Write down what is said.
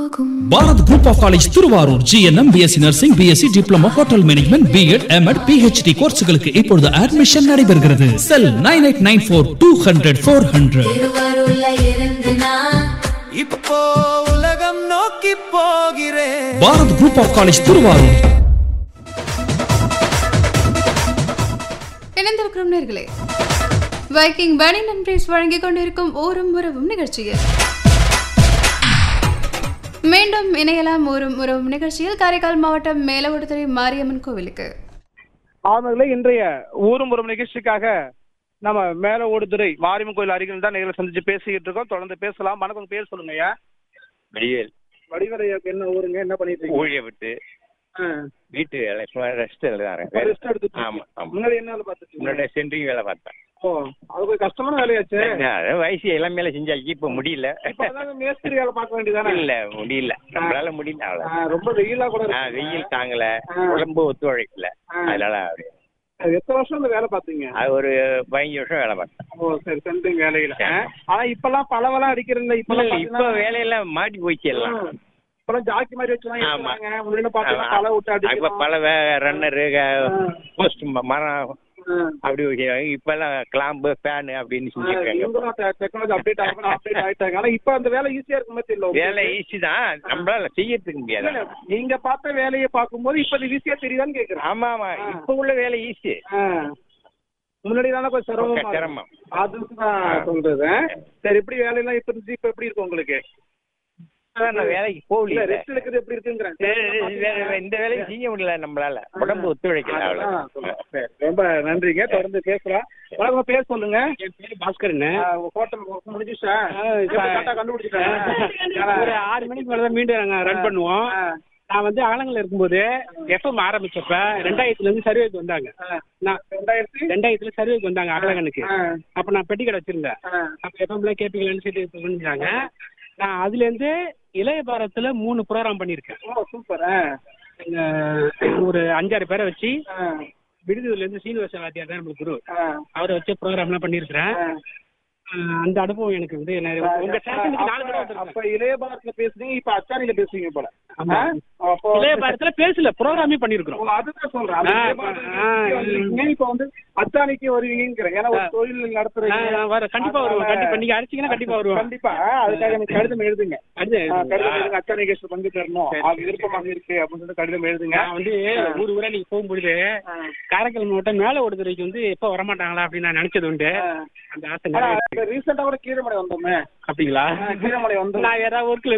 Bharat group of college Thiruvarur GNM BSc nursing BSc diploma hotel management BEd MEd PhD கோர்ஸ்களுக்கு இப்பொழுது admission நடைபெறுகிறது cell nine eight nine four two hundred four hundred திருவருள்ல இருந்து நான் இப்போ உலகம் நோக்கி போகிறேன் Bharat group of college Thiruvarur இணைந்திருக்கிறோம் நேர்களே வைக்கிங் பனி நன்றிஸ் வழங்கிக் கொண்டிருக்கும் ஊரும் உறவும் நிகழ்ச்சியில் மீண்டும் இணையலாம் ஊரும் உறவும் நிகழ்ச்சியில் காரைக்கால் மாவட்டம் மேலவடுதுறை மாரியம்மன் கோவிலுக்கு ஆனதுல இன்றைய ஊரும் ஒரு நிகழ்ச்சிக்காக நம்ம மேல ஓடுதுறை மாரியம்மன் கோயில் அருகில் தான் நேரில் சந்திச்சு பேசிக்கிட்டு இருக்கோம் தொடர்ந்து பேசலாம் வணக்கம் உங்க பேர் சொல்லுங்க ஐயா வடிவேல் வடிவரையாக்கு என்ன ஊருங்க என்ன பண்ணிட்டு இருக்கீங்க ஊழிய விட்டு ஆ. வீட்டு வேலை சும்மா ரெஸ்ட் எழுதாரு ஒரு rest எடுத்துட்டு ஆமா இருக்கீங்க. ஆமா முன்னாடி என்ன வேலை பார்த்துட்டு முன்னாடி இருக்கீங்க? சென்ட்ரிங் வேலை பார்த்தேன் ஓ அது கொஞ்சம் கஷ்டமான வேலையாச்சு அது வயசு இளமையில செஞ்சாச்சு இப்ப முடியல இப்பதாங்க மேஸ்திரி வேலை பார்க்க வேண்டியதானே இல்ல முடியல நம்மளால முடியல ஆ, அவ்வளவு ரொம்ப வெயிலா கூட ஆ, இருக்கு. வெயில் தாங்கல ஆ. உடம்பு ஒத்துழைக்கல ஆ. அதனால அப்படி. அது எத்தனை வருஷம் இந்த வேலை பார்த்தீங்க அது ஒரு பதினஞ்சு வருஷம் வேலை பார்த்தேன் ஓ சரி சென்ட்ரிங் வேலையில ஆ. ஆனா இப்பெல்லாம் பலவெல்லாம் அடிக்கிறீங்க இப்பெல்லாம் இல்ல, இப்ப பாத்தீங்கன்னா- வேலையெல்லாம் மாட்டி போயிடுச்சு எல்லாம் ஆ. இப்பெல்லாம் ஜாக்கி மாதிரி வச்சுலாம் ஆமா. இருக்கிறாங்க முன்னாடி பாத்தீங்கன்னா பல விட்டு இப்ப அடிக்கிறோம் பல ரன்னரு ஆ. போஸ்ட் மரம் ஆ. அப்படி வைக்கிறாங்க இப்ப எல்லாம் கிளாம்பு ஃபேனு அப்படின்னு செஞ்சிருக்காங்க டெக்னாலஜி அப்டேட் ஆகணும் அப்டேட் ஆயிட்டாங்க ஆனா இப்ப அந்த வேலை ஈஸியா இருக்க மாதிரி தெரியல உங்களுக்கு. வேலை ஈஸி தான் நம்மளால செய்யறதுக்கு இல்ல, முடியாது இல்ல, நீங்க பார்த்த வேலையை பார்க்கும்போது இப்ப இது ஈஸியா தெரியுதான்னு கேக்குறேன் ஆமா ஆமா ஆ. இப்ப உள்ள வேலை ஈஸி ஆ. முன்னாடி தானே கொஞ்சம் சிரமமா இருக்கும். சிரமம். அதுதான் சொல்றது சரி எப்படி வேலையெல்லாம் இப்ப இருந்துச்சு இப்ப எப்படி இருக்கு உங்களுக்கு அதான் நான் வேலைக்கு இல்ல போகல ரெஸ்ட் எடுக்கிறது எப்படி இருக்குங்கிறேன் இந்த வேலையை செய்ய முடியல நம்மளால உடம்பு ஒத்துழைக்கல அதுதான் அவ்வளவு சொல்றேன். சரி, ரொம்ப நன்றிங்க தொடர்ந்து பேசலாம் வணக்கம் பேர் சொல்லுங்க என் பேரு பாஸ்கர்னு ஹோட்டல் முடிஞ்சுச்சா கரெக்டா கண்டுபிடிச்சிட்டேன் ஒரு ஆறு மணிக்கு மேல தான் மீண்டும் நாங்க ரன் பண்ணுவோம் நான் வந்து ஆலங்கல்ல இருக்கும்போது எஃப்எம் ஆரம்பிச்சப்ப ரெண்டாயிரத்துல இருந்து சர்வேக்கு வந்தாங்க நான் ரெண்டாயிரத்தி ரெண்டாயிரத்துல சர்வேக்கு வந்தாங்க அகலகனுக்கு ஆ. அப்ப நான் பெட்டி கடை வச்சிருந்தேன் ஆ. அப்ப எஃப்எம்ல கேப்பீங்களான்னு சொல்லி பண்ணிருந்தாங்க நான் அதுல இருந்து இளைய பாரத்துல மூணு ப்ரோக்ராம் பண்ணிருக்கேன் ஓ சூப்பர் எங்க ஒரு அஞ்சாறு பேரை வச்சு விடுதியில இருந்து சீனிவாச வாத்தியார் தான் நம்மளுக்கு குரு அவரை வச்சு ப்ரோக்ராம்லாம் பண்ணியிருக்கிறேன் ஆஹ் அந்த அனுபவம் எனக்கு வந்து நிறைய- உங்க ஸ்டேஷனுக்கு நாலு தடவை வந்திருக்கேன். அப்ப இளைய பாரத்ல பேசுனீங்க இப்ப அச்சானில பேசுவீங்க போல ஆமா. ஆ? அப்போ இளைய பாரத்துல பேசல ப்ரோக்ராமே பண்ணிருக்கிறோம் ஓ, அதுதான் சொல்றேன் அது ஆ, இளைய பாரத்ல ஆ, வந்திருக்கீங்க, இப்ப வந்து அச்சானிக்கு வருவீங்கிறேன் ஏன்னா ஒரு தொழில் நடத்துறீங்க வர கண்டிப்பா வருவோம் கண்டிப்பா நீங்க அடிச்சீங்கன்னா கண்டிப்பா வருவோம் கண்டிப்பா அதுக்காக எனக்கு கடிதம் எழுதுங்க அடுத்து ஆ, கடிதம் எழுதுங்க அச்சானி கேஸ் பங்கு தரணும் அது விருப்பமாக இருக்கு அப்படின்னு சொல்லிட்டு கடிதம் எழுதுங்க நான் வந்து ஊர் ஊரா நீங்க போகும்பொழுது காரைக்கால் மாவட்டம் மேல ஓடுதுறைக்கு வந்து எப்ப வரமாட்டாங்களா அப்படின்னு நான் நினைச்சது உண்டு அந்த ஆசை ஆனா நிறைவேறிச்சு. ரீசெண்டா கூட கீழமலை வந்தோமே அப்படிங்களா ஆ, கீழமலை வந்தோம் நான் ஏதாவது ஒர்க்ல